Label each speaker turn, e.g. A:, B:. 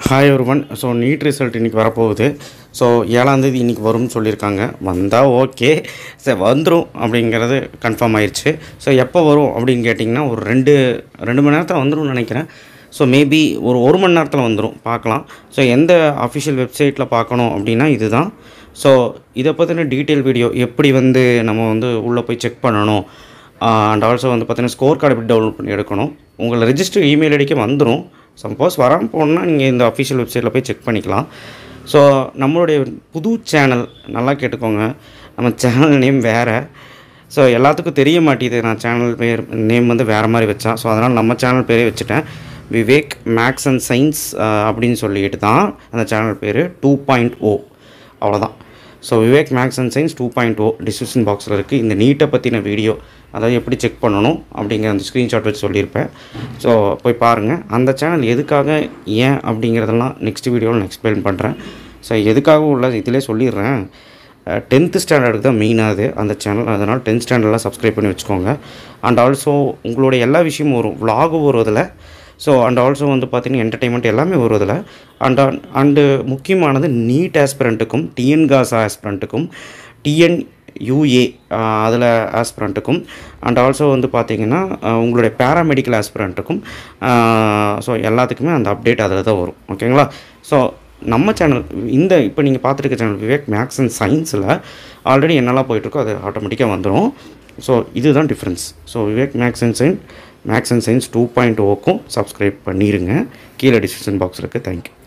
A: hi ஒருவன் so NEET result இன்றைக்கி வரப்போகுது ஸோ ஏழாந்தேதி இன்றைக்கி வரும்னு சொல்லியிருக்காங்க வந்தால் ஓகே சரி வந்துடும் அப்படிங்கிறது கன்ஃபார்ம் ஆயிடுச்சு ஸோ எப்போ வரும் அப்படின்னு கேட்டிங்கன்னா ஒரு ரெண்டு ரெண்டு மணி நேரத்தில் வந்துரும்னு நினைக்கிறேன் ஸோ மேபி ஒரு ஒரு மணி நேரத்தில் வந்துடும் பார்க்கலாம் ஸோ எந்த அஃபிஷியல் வெப்சைட்டில் பார்க்கணும் அப்படின்னா இதுதான் ஸோ இதை பற்றின டீட்டெயில் வீடியோ எப்படி வந்து நம்ம வந்து உள்ளே போய் செக் பண்ணணும் அண்ட் ஆல்சோ வந்து பார்த்தீங்கன்னா ஸ்கோர் கார்டு எப்படி டவுன்லோட் பண்ணி எடுக்கணும் உங்களை ரெஜிஸ்டர் இமெயில் ஐடிக்கு வந்துடும் சப்போஸ் வராமல் போனால் நீங்கள் இந்த அஃபிஷியல் வெப்சைட்டில் போய் செக் பண்ணிக்கலாம் ஸோ நம்மளுடைய புது சேனல் நல்லா கேட்டுக்கோங்க நம்ம சேனல் நேம் வேறு ஸோ எல்லாத்துக்கும் தெரிய மாட்டேது நான் சேனல் பேர் நேம் வந்து வேறு மாதிரி வச்சேன் ஸோ அதனால் நம்ம சேனல் பேரே வச்சுட்டேன் விவேக் மேக்ஸ் அண்ட் சயின்ஸ் அப்படின்னு சொல்லிட்டு தான் அந்த சேனல் பேர் டூ பாயிண்ட் ஓ அவ்வளோதான் so Vivek maths and science two point O description பாக்ஸில் இருக்குது இந்த நீட்டை பற்றின வீடியோ அதாவது எப்படி செக் பண்ணணும் அப்படிங்கிற அந்த ஸ்க்ரீன்ஷாட் வச்சு சொல்லியிருப்பேன் ஸோ போய் பாருங்கள் அந்த சேனல் எதுக்காக ஏன் அப்படிங்கிறதெல்லாம் நெக்ஸ்ட் வீடியோவில் நான் எக்ஸ்பிளைன் பண்ணுறேன் ஸோ எதுக்காக உள்ள இதிலே சொல்லிடுறேன் டென்த்து ஸ்டாண்டர்டுக்கு தான் மெயினாக அது அந்த சேனல் அதனால் டென்த் ஸ்டாண்டர்டில் சப்ஸ்கிரைப் பண்ணி வச்சுக்கோங்க அண்ட் ஆல்சோ உங்களுடைய எல்லா விஷயமும் வரும் vlog வரும் அதில் ஸோ அண்ட் ஆல்சோ வந்து பார்த்தீங்கன்னா என்டர்டைன்மெண்ட் எல்லாமே வரும் அதில் அண்ட் அண்டு முக்கியமானது நீட் ஆஸ்பிரண்ட்டுக்கும் டிஎன்காஸ் ஆஸ்பிரண்ட்டுக்கும் டிஎன் யூஏ அதில் ஆஸ்பிரண்ட்டுக்கும் அண்ட் ஆல்சோ வந்து பார்த்தீங்கன்னா அஹ், உங்களுடைய பேராமெடிக்கல் ஆஸ்பிரண்ட்டுக்கும் ஸோ எல்லாத்துக்குமே அந்த அப்டேட் அதில் தான் வரும் ஓகேங்களா ஸோ நம்ம சேனல் இந்த இப்போ நீங்கள் பார்த்துருக்க சேனல் விவேக் மேக்ஸ் அண்ட் சயின்ஸில் ஆல்ரெடி என்னெல்லாம் போயிட்டுருக்கோ அது ஆட்டோமேட்டிக்காக வந்துடும் ஸோ இதுதான் difference so Vivek maths and science maths and science two point ஓக்கும் சப்ஸ்கிரைப் பண்ணிடுங்க கீழே டிஸ்கிரிப்ஷன் பாக்ஸ் இருக்குது தேங்க்யூ